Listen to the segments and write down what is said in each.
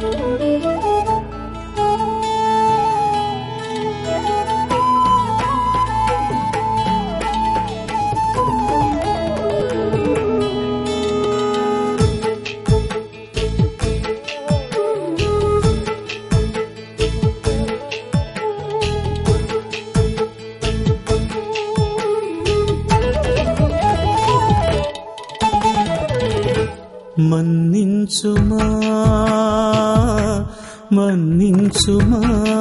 మన్నించుమా మన్నించుమా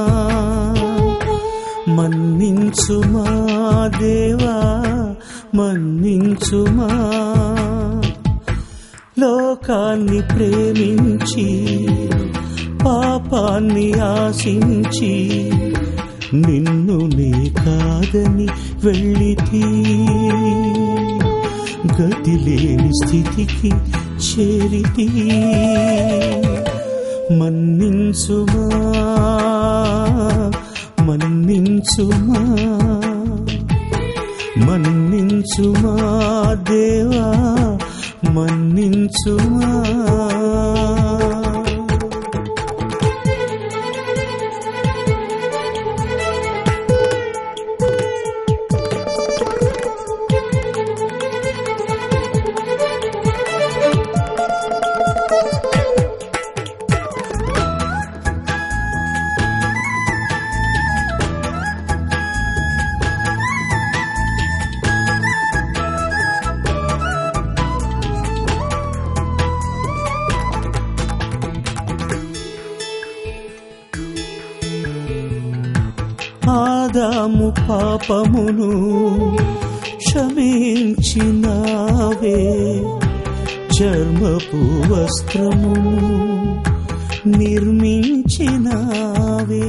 మన్నించుమా దేవా మన్నించుమా లోకాన్ని ప్రేమించి పాపాన్ని ఆశించి నిన్ను నీ కాదని వెళ్ళితీ గతి లేని స్థితికి చేరితి మన్నించుమా మన్నించుమా మన్నించుమా దేవా మన్నించుమా ఆదాము పాపమును క్షమించినావే చర్మపు వస్త్రమును నిర్మించినావే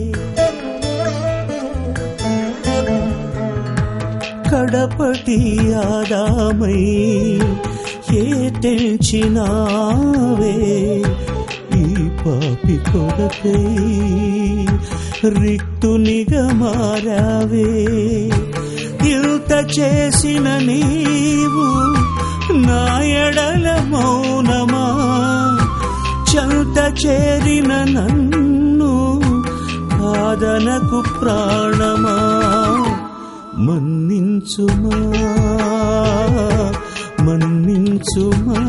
కడపటి ఆదామై ఏ తెంచినావే ఈ పాపి కొడకై రిక్తునిగా మారావే ఇంత చేసిన నీవు నా ఎడల మౌనమా చంత చేరిన నన్ను కాదనకు ప్రాణమా మన్నించుమా మన్నించుమా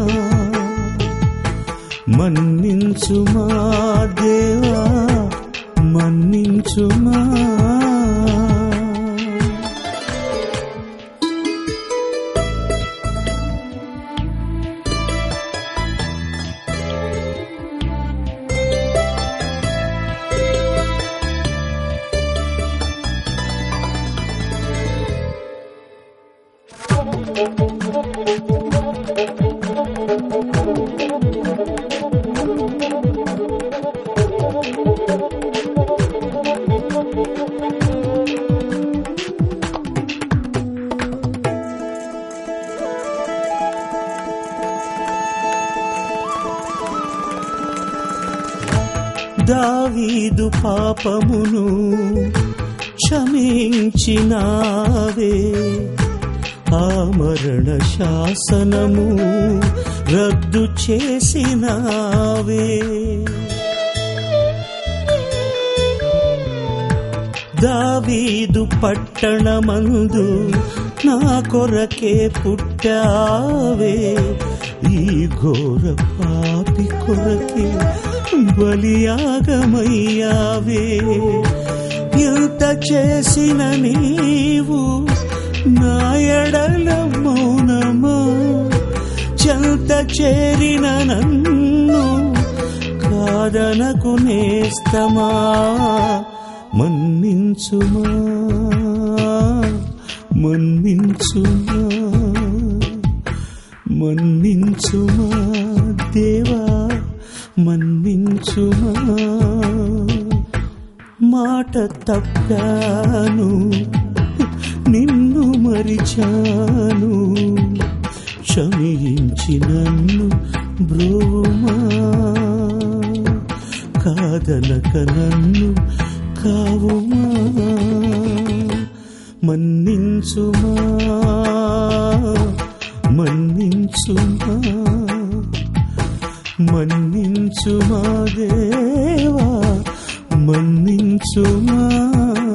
మన్నించుమా దేవా మన్నించుమా దావీదు పాపమును క్షమించినావే ఆ మరణ శాసనము రద్దు చేసినావే దావీదు పట్టణమందు నా కొరకే పుట్టావే ఈ ఘోర పాపి కొరకే బలియాగమయ్యావే ఎంత చేసిన నీవు నా ఎడల మౌనమా చెంత చేరిన నన్ను కాదనకు నేస్తమా మన్నించుమా మన్నించుమా మన్నించుమా దేవా మన్నించుమా మాట తప్పాను నిన్ను మరిచాను క్షమించి నన్ను బ్రోమా కాదనక నన్ను కావుమా మన్నించుమా మన్నించుమా మన్నించుమా దేవా మన్నించుమా